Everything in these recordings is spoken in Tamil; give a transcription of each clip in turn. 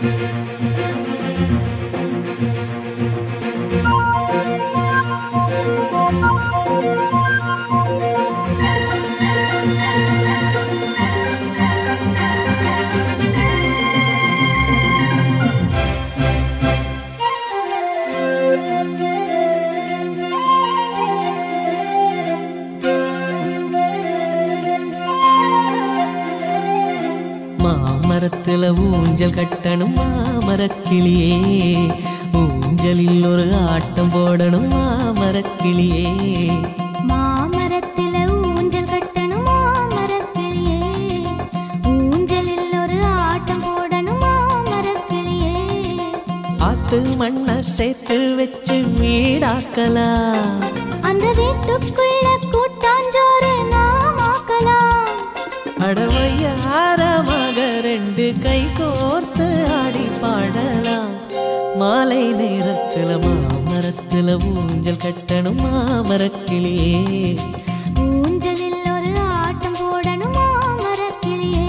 மாமரத்துல ஊஞ்சல் கட்டணும் மாமரக்கிளியே ஊஞ்சலில் ஒரு ஆட்டம் போடணும் மாமரக்கிளியே மாமரத்தில ஊஞ்சல் கட்டணும் மாமரக்கிளியே ஊஞ்சலில் ஒரு ஆட்டம் போடணும் மாமரக்கிளியே ஆத்து மண்ண சேர்த்து வச்சு வீடாக்கலாம் அந்த வீட்டுக்குள்ள கூட்டாஞ்சோறு நாம் ஆக்கலாம் அடவையாரமாக ரெண்டு கை கோர்த்து ஆடி பாடலாம் மாலை நேரத்துல மாமரத்துல ஊஞ்சல் கட்டணும் மாமரக்கிளியே ஊஞ்சலில் ஒரு ஆட்டம் போடணும் மாமரக்கிளியே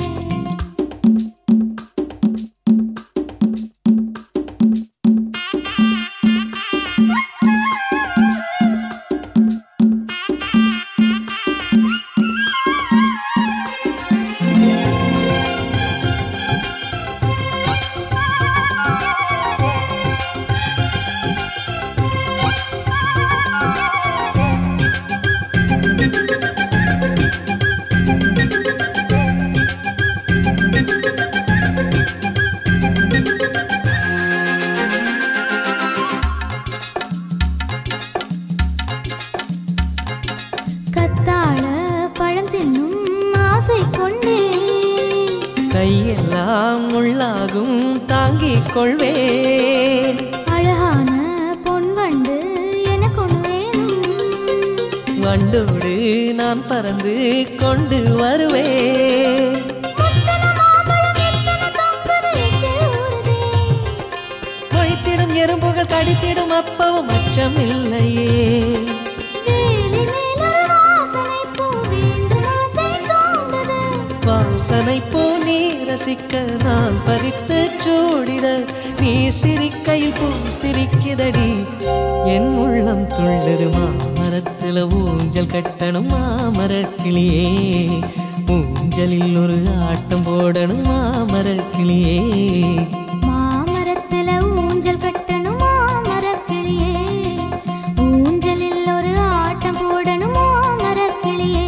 கத்தாழ பழம் தின்னும் ஆசை கொண்டே கையெல்லாம் முள்ளாகும் தாங்கிக் கொள்வேன் அழகான பொன் வண்டு எனக்கு ஒன்று வேணும் வண்டோடு நான் பறந்து கொண்டு வருவேன் முத்தன மாம்பழம் எத்தனை தொங்குது எச்சில் ஊறுதே. மொய்த்திடும் எறும்புகள் கடித்திடும் அப்பவும் அச்சம் இல்லையே வேலி மேலொரு வாசனை பூ வேண்டும் ஆசை தூண்டுது. வாசனை பூ நீ ரசிக்க நான் பறித்து சூடிட நீ சிரிக்கையில் பூ சிரிக்குதடி என் உள்ளம் துள்ளுது மாமரத்துல ஊஞ்சல் கட்டணும் மாமரக்கிளியே ஊஞ்சலில் ஒரு ஆட்டம் போடணும் மாமரக்கிளியே மாமரத்துல ஊஞ்சல் கட்டணும் மாமரக்கிளியே. ஊஞ்சலில் ஒரு ஆட்டம் போடணும் மாமரக்கிளியே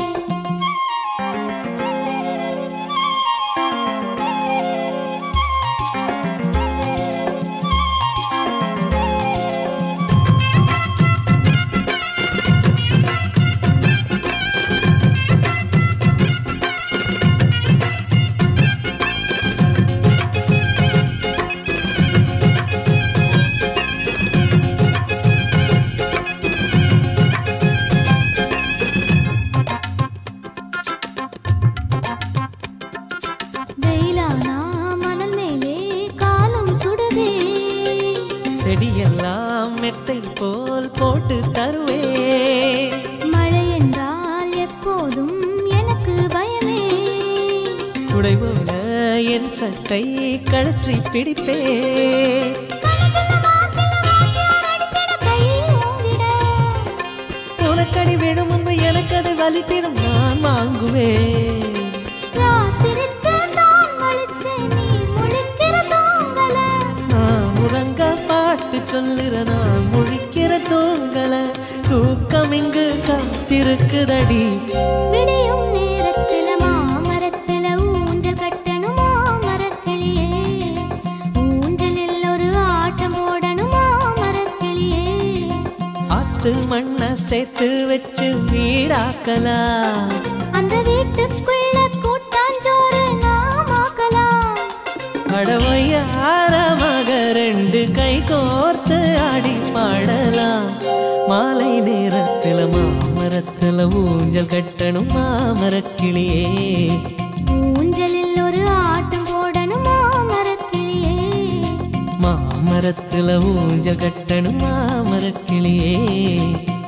வெயிலானா மணல் மேலே காலம் சுடுதே செடியெல்லாம் மெத்தை போல் போட்டு தருவேன் மழை என்றால் எப்போதும் எனக்கு பயமே குடை போல என் சட்டை கழற்றி பிடிப்பேன் கணத்துல வாத்துல வாத்தியார் அடித்திட கை ஓங்கிட. உனக்கடி விடும் முன்பு எனக்கு அது வலித்திடும் நான் வாங்குவேன் ராத்திரிக்கு தான் முழிச்சு நீ முழிக்கிற தூங்கல. நான் உறங்க பாட்டு சொல்லுற நான் முழிக்கிற தூங்கல தூக்கம் இங்கு காத்திருக்குதடி விடியும் நேரத்துல மாமரத்துல ஊஞ்சல் கட்டணும் மாமரக்கிளியே. ஊஞ்சலில் ஒரு ஆட்டம் போடணும் மாமரக்கிளியே ஆத்து மண்ண சேர்த்து வச்சு வீடாக்கலாம் அந்த வீட்டுக்குள்ள கூட்டாஞ்சோறு நாம் ஆக்கலாம் அடவையாரமாக ரெண்டு கை கோர்த்து ஆடி பாடலாம் மாலை நேரத்துல மாமரத்துல ஊஞ்சல் கட்டணும் மாமரக்கிளியே ஊஞ்சலில் ஒரு ஆட்டம் போடணும் மாமரக்கிளியே மாமரத்துல ஊஞ்சல் கட்டணும் மாமரக்கிளியே